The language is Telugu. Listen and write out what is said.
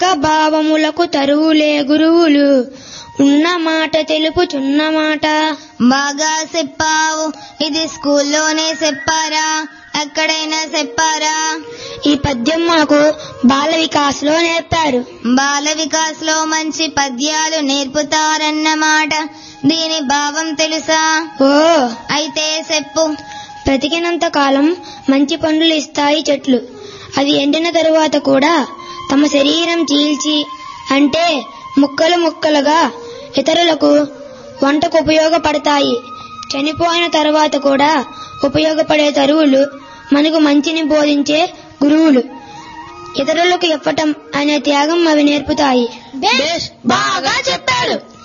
భావములకు తరువులే గురువులు ఉన్న మాట తెలుపుచున్న మాట బాగా చెప్పావు ఇది స్కూల్లోనే చెప్పారా ఎక్కడైనా చెప్పారా ఈ పద్యం మాకు బాల వికాస్లో నేర్పారు బాల వికాస్ లో మంచి పద్యాలు నేర్పుతారన్నమాట దీని భావం తెలుసా ఓ అయితే చెప్పు బ్రతికినంత కాలం మంచి పండ్లు ఇస్తాయి చెట్లు అవి ఎండిన తరువాత కూడా తమ శరీరం చీల్చి అంటే ముక్కలు ముక్కలుగా ఇతరులకు వంటకు ఉపయోగపడతాయి చనిపోయిన తర్వాత కూడా ఉపయోగపడే తరువులు మనకు మంచిని బోధించే గురువులు ఇతరులకు ఇవ్వటం అనే త్యాగం అవి నేర్పుతాయి బాగా చెప్పాడు